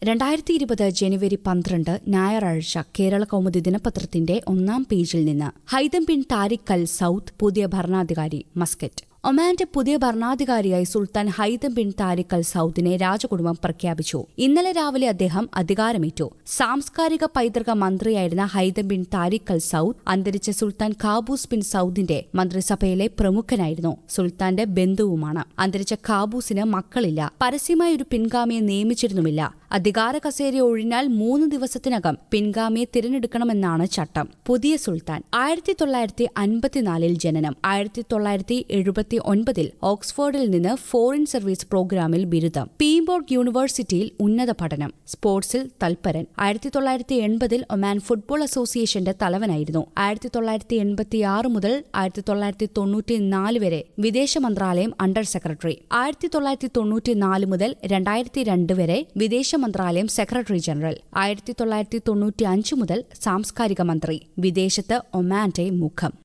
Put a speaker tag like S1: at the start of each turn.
S1: രണ്ടായിരത്തി ഇരുപത് ജനുവരി പന്ത്രണ്ട് ഞായറാഴ്ച കേരള കൗമുദി ദിനപത്രത്തിന്റെ ഒന്നാം പേജിൽ നിന്ന് Haitham bin Tariq Al Said പുതിയ ഭരണാധികാരി മസ്കറ്റ് ഒമാന്റെ പുതിയ ഭരണാധികാരിയായി സുൽത്താൻ ഹൈതം ബിൻ താരിഖ് അൽ സൌദിനെ രാജകുടുംബം പ്രഖ്യാപിച്ചു ഇന്നലെ രാവിലെ അദ്ദേഹം അധികാരമേറ്റു സാംസ്കാരിക പൈതൃക മന്ത്രിയായിരുന്ന Haitham bin Tariq Al Said അന്തരിച്ച സുൽത്താൻ ഖാബൂസ് ബിൻ സൌദിന്റെ മന്ത്രിസഭയിലെ പ്രമുഖനായിരുന്നു സുൽത്താന്റെ ബന്ധുവുമാണ് അന്തരിച്ച ഖാബൂസിന് മക്കളില്ല പരസ്യമായി ഒരു പിൻഗാമിയെ നിയമിച്ചിരുന്നുമില്ല അധികാര കസേര ഒഴിഞ്ഞാൽ മൂന്ന് ദിവസത്തിനകം പിൻഗാമിയെ തിരഞ്ഞെടുക്കണമെന്നാണ് ചട്ടം പുതിയ സുൽത്താൻ ആയിരത്തി തൊള്ളായിരത്തി അൻപത്തിനാലിൽ ജനനം ആയിരത്തി തൊള്ളായിരത്തി എഴുപത്തി ഒൻപതിൽ ഓക്സ്ഫോർഡിൽ നിന്ന് ഫോറിൻ സർവീസ് പ്രോഗ്രാമിൽ ബിരുദം പീംബോർഗ് യൂണിവേഴ്സിറ്റിയിൽ ഉന്നത പഠനം സ്പോർട്സിൽ തൽപരൻ ആയിരത്തി തൊള്ളായിരത്തി എൺപതിൽ ഒമാൻ ഫുട്ബോൾ അസോസിയേഷന്റെ തലവനായിരുന്നു ആയിരത്തി തൊള്ളായിരത്തി എൺപത്തിയാറ് മുതൽ ആയിരത്തി തൊള്ളായിരത്തി തൊണ്ണൂറ്റിനാല് വരെ വിദേശ മന്ത്രാലയം അണ്ടർ സെക്രട്ടറി ആയിരത്തി തൊള്ളായിരത്തി തൊണ്ണൂറ്റിനാല് മുതൽ രണ്ടായിരത്തി രണ്ട് വരെ വിദേശ മന്ത്രാലയം സെക്രട്ടറി ജനറൽ ആയിരത്തി തൊള്ളായിരത്തി തൊണ്ണൂറ്റി അഞ്ച് മുതൽ സാംസ്കാരിക മന്ത്രി വിദേശത്ത് ഒമാന്റെ മുഖം